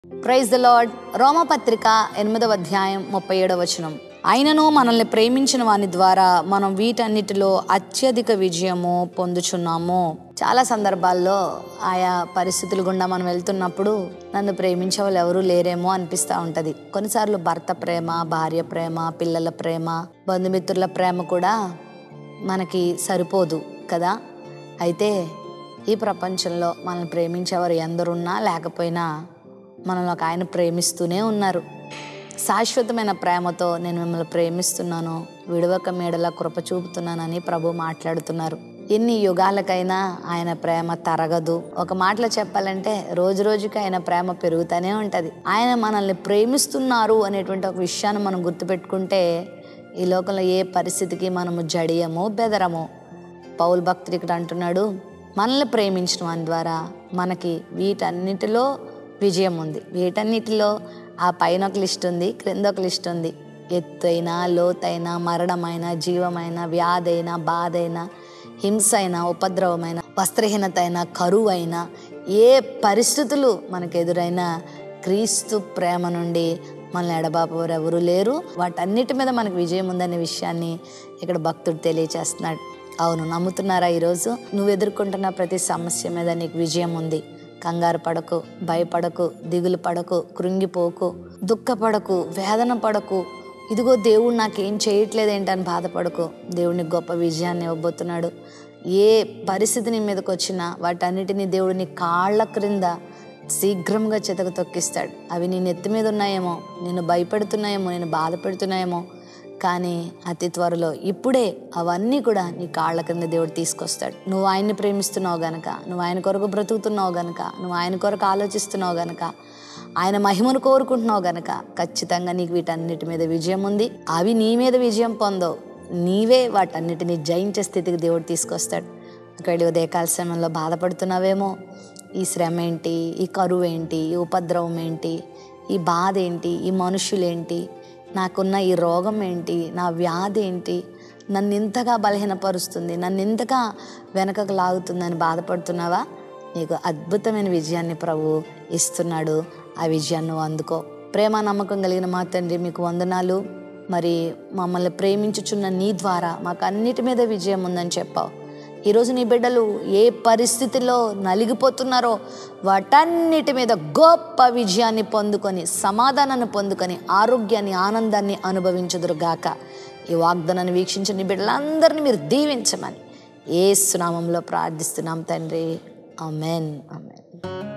praise the lord రోమపత్రిక ఎనిమిదవ అధ్యాయం ముప్పై ఏడవ వచనం అయినను మనల్ని ప్రేమించిన వాని ద్వారా మనం వీటన్నిటిలో అత్యధిక విజయము పొందుచున్నాము చాలా సందర్భాల్లో ఆయా పరిస్థితుల గుండా మనం వెళ్తున్నప్పుడు నన్ను ప్రేమించే వాళ్ళు ఎవరూ లేరేమో అనిపిస్తూ ఉంటది కొన్నిసార్లు భర్త ప్రేమ భార్య ప్రేమ పిల్లల ప్రేమ బంధుమిత్రుల ప్రేమ కూడా మనకి సరిపోదు కదా అయితే ఈ ప్రపంచంలో మనల్ని ప్రేమించేవారు ఎందరున్నా లేకపోయినా మనల్ని ఒక ఆయన ప్రేమిస్తూనే ఉన్నారు శాశ్వతమైన ప్రేమతో నేను మిమ్మల్ని ప్రేమిస్తున్నాను విడవక మేడలా కృప చూపుతున్నానని ప్రభు మాట్లాడుతున్నారు ఎన్ని యుగాలకైనా ఆయన ప్రేమ తరగదు ఒక మాటలో చెప్పాలంటే రోజు రోజుకి ఆయన ప్రేమ పెరుగుతూనే ఉంటుంది ఆయన మనల్ని ప్రేమిస్తున్నారు అనేటువంటి ఒక విషయాన్ని మనం గుర్తుపెట్టుకుంటే ఈ లోకంలో ఏ పరిస్థితికి మనము జడియము బెదరము పౌల్ భక్తుడు ఇక్కడ అంటున్నాడు మనల్ని ప్రేమించిన వాని ద్వారా మనకి వీటన్నిటిలో విజయం ఉంది వీటన్నిటిలో ఆ పైన ఒక లిస్ట్ ఉంది క్రింద ఒక లిస్ట్ ఉంది ఎత్తైన లోతైన మరణమైన జీవమైన వ్యాధైన బాధైన హింస అయినా ఉపద్రవమైన వస్త్రహీనత అయినా కరువు అయినా ఏ పరిస్థితులు మనకు ఎదురైనా క్రీస్తు ప్రేమ నుండి మనల్ని ఎడబాపవారు ఎవరు లేరు వాటన్నిటి మీద మనకు విజయం ఉందనే విషయాన్ని ఇక్కడ భక్తుడు తెలియచేస్తున్నాడు అవును నమ్ముతున్నారా ఈరోజు నువ్వు ఎదుర్కొంటున్న ప్రతి సమస్య మీద నీకు విజయం ఉంది కంగారు పడకు భయపడకు దిగులు పడకు కృంగిపోకు దుఃఖపడకు వేదన పడకు ఇదిగో దేవుడు నాకేం చేయట్లేదు ఏంటని బాధపడకు దేవుడిని గొప్ప విజయాన్ని ఇవ్వబోతున్నాడు ఏ పరిస్థితి నీ మీదకి వచ్చినా వాటన్నిటిని దేవుడు నీ కాళ్ళ క్రింద శీఘ్రంగా చితక తొక్కిస్తాడు అవి నీ నెత్తి మీద ఉన్నాయేమో నేను భయపెడుతున్నాయేమో నేను బాధ పెడుతున్నాయేమో కానీ అతి త్వరలో ఇప్పుడే అవన్నీ కూడా నీ కాళ్ళ కింద దేవుడు తీసుకొస్తాడు నువ్వు ఆయన్ని ప్రేమిస్తున్నావు గనక నువ్వు ఆయన కొరకు బ్రతుకుతున్నావు గనక నువ్వు ఆయన కొరకు ఆలోచిస్తున్నావు గనక ఆయన మహిమను కోరుకుంటున్నావు గనక ఖచ్చితంగా నీకు వీటన్నిటి మీద విజయం ఉంది అవి నీ మీద విజయం పొందవు నీవే వాటన్నిటిని జయించే స్థితికి దేవుడు తీసుకొస్తాడు ఒకవేళ ఉదయకాల సమయంలో బాధపడుతున్నావేమో ఈ శ్రమ ఏంటి ఈ కరువు ఏంటి ఈ ఉపద్రవం ఏంటి ఈ బాధ ఏంటి ఈ మనుషులేంటి నాకున్న ఈ రోగం ఏంటి నా వ్యాధి ఏంటి నన్ను ఇంతగా బలహీనపరుస్తుంది నన్ను ఇంతగా వెనకకు లాగుతుందని బాధపడుతున్నావా నీకు అద్భుతమైన విజయాన్ని ప్రభు ఇస్తున్నాడు ఆ విజయాన్ని నువ్వు అందుకో ప్రేమ నమ్మకం కలిగిన మా తండ్రి మీకు వందనాలు మరి మమ్మల్ని ప్రేమించుచున్న నీ ద్వారా మాకు అన్నిటి మీద విజయం ఉందని చెప్పావు ఈరోజు నీ బిడ్డలు ఏ పరిస్థితిలో నలిగిపోతున్నారో వాటన్నిటి మీద గొప్ప విజయాన్ని పొందుకొని సమాధానాన్ని పొందుకొని ఆరోగ్యాన్ని ఆనందాన్ని అనుభవించుదురుగాక ఈ వాగ్దానాన్ని వీక్షించిన నీ బిడ్డలందరినీ మీరు దీవించమని ఏ సునామంలో ప్రార్థిస్తున్నాం తండ్రి అమెన్ అమెన్